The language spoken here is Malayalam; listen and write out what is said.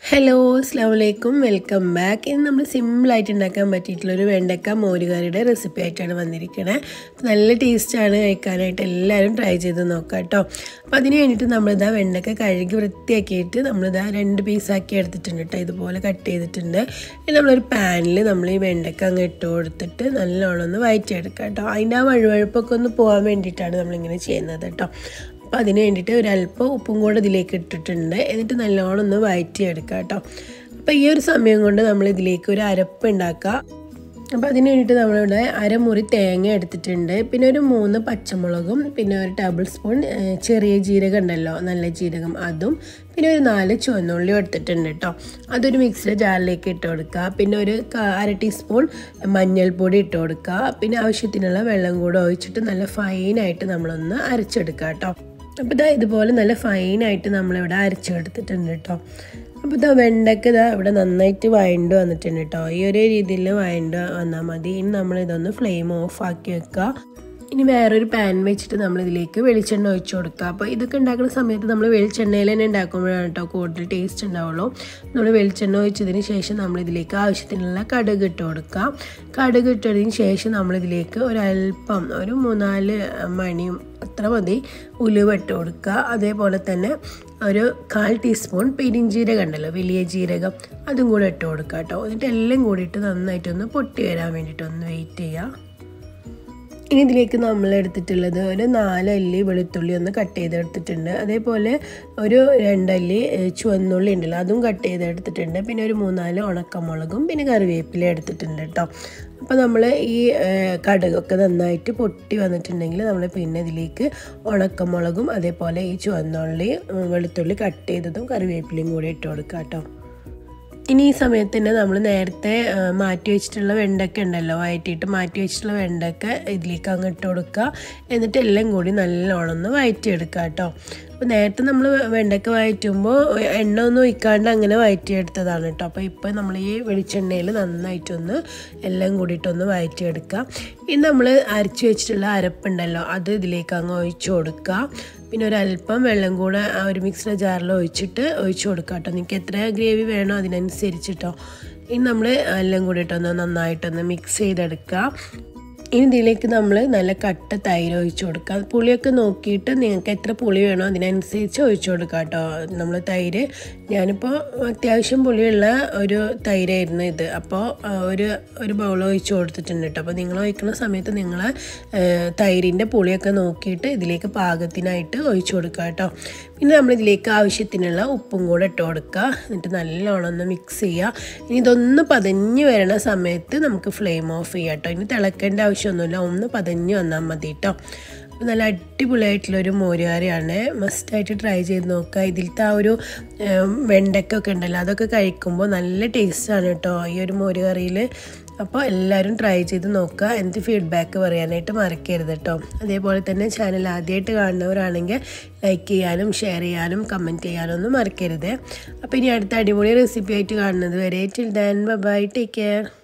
ഹലോ അസ്സാം വലൈക്കും വെൽക്കം ബാക്ക് ഇന്ന് നമ്മൾ സിമ്പിളായിട്ട് ഉണ്ടാക്കാൻ പറ്റിയിട്ടുള്ള ഒരു വെണ്ടക്ക മോരുകറിയുടെ റെസിപ്പി ആയിട്ടാണ് വന്നിരിക്കുന്നത് നല്ല ടേസ്റ്റാണ് കഴിക്കാനായിട്ട് എല്ലാവരും ട്രൈ ചെയ്ത് നോക്കാം കേട്ടോ അപ്പോൾ അതിന് വേണ്ടിയിട്ട് നമ്മളിതാ വെണ്ടക്ക കഴുകി വൃത്തിയാക്കിയിട്ട് നമ്മളിതാ രണ്ട് പീസാക്കി എടുത്തിട്ടുണ്ട് കേട്ടോ ഇതുപോലെ കട്ട് ചെയ്തിട്ടുണ്ട് ഇനി നമ്മളൊരു പാനിൽ നമ്മൾ ഈ വെണ്ടക്ക അങ്ങ് ഇട്ട് കൊടുത്തിട്ട് നല്ലോണം ഒന്ന് വയറ്റിയെടുക്കാം കേട്ടോ അതിൻ്റെ ആ വഴുവഴുപ്പൊക്കെ ഒന്ന് പോകാൻ വേണ്ടിയിട്ടാണ് നമ്മളിങ്ങനെ ചെയ്യുന്നത് കേട്ടോ അപ്പോൾ അതിന് വേണ്ടിയിട്ട് ഒരല്പം ഉപ്പും കൂടെ ഇതിലേക്ക് ഇട്ടിട്ടുണ്ട് എന്നിട്ട് നല്ലോണം ഒന്ന് വഴറ്റിയെടുക്കുക കേട്ടോ അപ്പോൾ ഈ ഒരു സമയം കൊണ്ട് നമ്മൾ ഇതിലേക്ക് ഒരു അരപ്പ് ഉണ്ടാക്കുക അപ്പോൾ അതിന് വേണ്ടിയിട്ട് നമ്മളിവിടെ അരമുറി തേങ്ങ എടുത്തിട്ടുണ്ട് പിന്നെ ഒരു മൂന്ന് പച്ചമുളകും പിന്നെ ഒരു ടേബിൾ സ്പൂൺ ഏഹ്, ചെറിയ ജീരകം ഉണ്ടല്ലോ നല്ല ജീരകം അതും പിന്നെ ഒരു നാല് ചുവന്നുള്ളി എടുത്തിട്ടുണ്ട് കേട്ടോ അതൊരു മിക്സിയുടെ ജാറിലേക്ക് ഇട്ട് കൊടുക്കുക പിന്നെ ഒരു ക- അര ടീസ്പൂൺ മഞ്ഞൾപ്പൊടി ഇട്ട് കൊടുക്കുക പിന്നെ ആവശ്യത്തിനുള്ള വെള്ളം കൂടെ ഒഴിച്ചിട്ട് നല്ല ഫൈനായിട്ട് നമ്മളൊന്ന് അരച്ചെടുക്കുക കേട്ടോ അപ്പോൾ ഇതാ ഇതുപോലെ നല്ല ഫൈനായിട്ട് നമ്മളിവിടെ അരച്ചെടുത്തിട്ടുണ്ട് കേട്ടോ അപ്പോൾ ഇതാ വെണ്ടയ്ക്ക് ഇതാ ഇവിടെ നന്നായിട്ട് വഴണ്ട് വന്നിട്ടുണ്ട് കേട്ടോ ഈ ഒരു രീതിയിൽ വഴണ്ട് വന്നാൽ മതി ഇനി നമ്മളിതൊന്ന് ഫ്ലെയിം ഓഫ് ആക്കി വെക്കുക ഇനി വേറൊരു പാൻ വെച്ചിട്ട് നമ്മൾ ഇതിലേക്ക് വെളിച്ചെണ്ണ ഒഴിച്ചു കൊടുക്കുക അപ്പോൾ ഇതൊക്കെ ഉണ്ടാക്കുന്ന സമയത്ത് നമ്മൾ വെളിച്ചെണ്ണയിൽ തന്നെ ഉണ്ടാക്കുമ്പോഴാണ് കേട്ടോ കൂടുതൽ ടേസ്റ്റ് ഉണ്ടാവുള്ളൂ നമ്മൾ വെളിച്ചെണ്ണ ഒഴിച്ചതിന് ശേഷം നമ്മൾ ഇതിലേക്ക് ആവശ്യത്തിനുള്ള കടുക് ഇട്ട് കൊടുക്കുക കടുക് ഇട്ടതിന് ശേഷം നമ്മളിതിലേക്ക് ഒരല്പം ഒരു മൂന്നാല് മണിയും അത്ര മതി ഉലുവ ഇട്ട് കൊടുക്കുക അതേപോലെ തന്നെ ഒരു കാൽ ടീസ്പൂൺ പെരിഞ്ജീരകം ഉണ്ടല്ലോ വലിയ ജീരകം അതും കൂടെ ഇട്ട് കൊടുക്കുക കേട്ടോ എന്നിട്ട് എല്ലാം കൂടിയിട്ട് നന്നായിട്ടൊന്ന് പൊട്ടി വരാൻ വേണ്ടിയിട്ട് ഒന്ന് വെയിറ്റ് ചെയ്യുക ഇനി ഇതിലേക്ക് നമ്മൾ എടുത്തിട്ടുള്ളത് ഒരു നാലല്ലി വെളുത്തുള്ളി ഒന്ന് കട്ട് ചെയ്തെടുത്തിട്ടുണ്ട് അതേപോലെ ഒരു രണ്ടല്ലി ഏഹ്, ചുവന്നുള്ളി ഉണ്ടല്ലോ അതും കട്ട് ചെയ്തെടുത്തിട്ടുണ്ട് പിന്നെ ഒരു മൂന്നാല് ഉണക്കമുളകും പിന്നെ കറിവേപ്പില എടുത്തിട്ടുണ്ട് കേട്ടോ അപ്പോൾ നമ്മൾ ഈ ഏഹ്, കടുകൊക്കെ നന്നായിട്ട് പൊട്ടി വന്നിട്ടുണ്ടെങ്കിൽ നമ്മൾ പിന്നെ ഇതിലേക്ക് ഉണക്കമുളകും അതേപോലെ ഈ ചുവന്നുള്ളി ഉം, വെളുത്തുള്ളി കട്ട് ചെയ്തതും കറിവേപ്പിലയും കൂടി ഇട്ട് കൊടുക്കാം കേട്ടോ ഇനി ഈ സമയത്ത് തന്നെ നമ്മൾ നേരത്തെ ആ, മാറ്റി വെച്ചിട്ടുള്ള വെണ്ടക്ക ഉണ്ടല്ലോ വയറ്റിയിട്ട് മാറ്റി വെച്ചിട്ടുള്ള വെണ്ടക്ക ഇതിലേക്ക് അങ്ങ് ഇട്ട് കൊടുക്കുക എന്നിട്ട് എല്ലാം കൂടി നല്ലോണം ഒന്ന് വയറ്റിയെടുക്കുക കേട്ടോ അപ്പോൾ നേരത്തെ നമ്മൾ വെണ്ടക്ക വയറ്റുമ്പോൾ എണ്ണ ഒന്നും ഒഴിക്കാണ്ട് അങ്ങനെ വയറ്റിയെടുത്തതാണ് കേട്ടോ അപ്പോൾ ഇപ്പോൾ നമ്മൾ ഈ വെളിച്ചെണ്ണയിൽ നന്നായിട്ടൊന്ന് എല്ലാം കൂടിയിട്ടൊന്ന് വയറ്റിയെടുക്കുക ഇനി നമ്മൾ അരച്ച് വെച്ചിട്ടുള്ള അരപ്പുണ്ടല്ലോ അത് ഇതിലേക്ക് അങ്ങ് ഒഴിച്ചു കൊടുക്കുക പിന്നെ ഒരല്പം വെള്ളം കൂടെ ആ ഒരു മിക്സിയുടെ ജാറിൽ ഒഴിച്ചിട്ട് ഒഴിച്ചു കൊടുക്കുക കേട്ടോ നിങ്ങൾക്ക് എത്ര ഗ്രേവി വേണോ അതിനനുസരിച്ചിട്ടോ ഇനി നമ്മൾ എല്ലാം കൂടി ഇട്ടൊന്ന് നന്നായിട്ടൊന്ന് മിക്സ് ചെയ്തെടുക്കുക ഇനി ഇതിലേക്ക് നമ്മൾ നല്ല കട്ട തൈര് ഒഴിച്ചു കൊടുക്കുക പുളിയൊക്കെ നോക്കിയിട്ട് നിങ്ങൾക്ക് എത്ര പുളി വേണോ അതിനനുസരിച്ച് ഒഴിച്ചു കൊടുക്കുക കേട്ടോ നമ്മൾ തൈര് ഞാനിപ്പോൾ അത്യാവശ്യം പുളിയുള്ള ഒരു തൈരായിരുന്നു ഇത് അപ്പോൾ ആ, ഒരു ഒരു ബൗൾ ഒഴിച്ചു കൊടുത്തിട്ടുണ്ട് കേട്ടോ അപ്പോൾ നിങ്ങൾ ഒഴിക്കുന്ന സമയത്ത് നിങ്ങൾ തൈരിൻ്റെ പുളിയൊക്കെ നോക്കിയിട്ട് ഇതിലേക്ക് പാകത്തിനായിട്ട് ഒഴിച്ചു കൊടുക്കുക കേട്ടോ പിന്നെ നമ്മൾ ഇതിലേക്ക് ആവശ്യത്തിനുള്ള ഉപ്പും കൂടെ ഇട്ട് കൊടുക്കുക എന്നിട്ട് നല്ലോണം ഒന്ന് മിക്സ് ചെയ്യുക ഇനി ഇതൊന്ന് പതഞ്ഞ് വരണ സമയത്ത് നമുക്ക് ഫ്ലെയിം ഓഫ് ചെയ്യാം കേട്ടോ ഇനി തിളക്കേണ്ട ആവശ്യമൊന്നുമില്ല ഒന്ന് പതഞ്ഞ് വന്നാൽ മതി കേട്ടോ അപ്പോൾ നല്ല അടിപൊളിയായിട്ടുള്ളൊരു മോരുകറിയാണ് മസ്റ്റായിട്ട് ട്രൈ ചെയ്ത് നോക്കുക ഇതിലത്തെ ആ ഒരു ഏം, വെണ്ടയ്ക്കൊക്കെ ഉണ്ടല്ലോ അതൊക്കെ കഴിക്കുമ്പോൾ നല്ല ടേസ്റ്റാണ് കേട്ടോ ഈ ഒരു മോരുകറിയിൽ അപ്പോൾ എല്ലാവരും ട്രൈ ചെയ്ത് നോക്കുക എന്ത് ഫീഡ്ബാക്ക് പറയാനായിട്ട് മറക്കരുത് കേട്ടോ അതേപോലെ തന്നെ ചാനൽ ആദ്യമായിട്ട് കാണുന്നവരാണെങ്കിൽ ലൈക്ക് ചെയ്യാനും ഷെയർ ചെയ്യാനും കമൻറ്റ് ചെയ്യാനും ഒന്നും മറക്കരുത് അപ്പോൾ ഇനി അടുത്ത അടിപൊളി റെസിപ്പി ആയിട്ട് കാണുന്നത് വരെ till then bye take care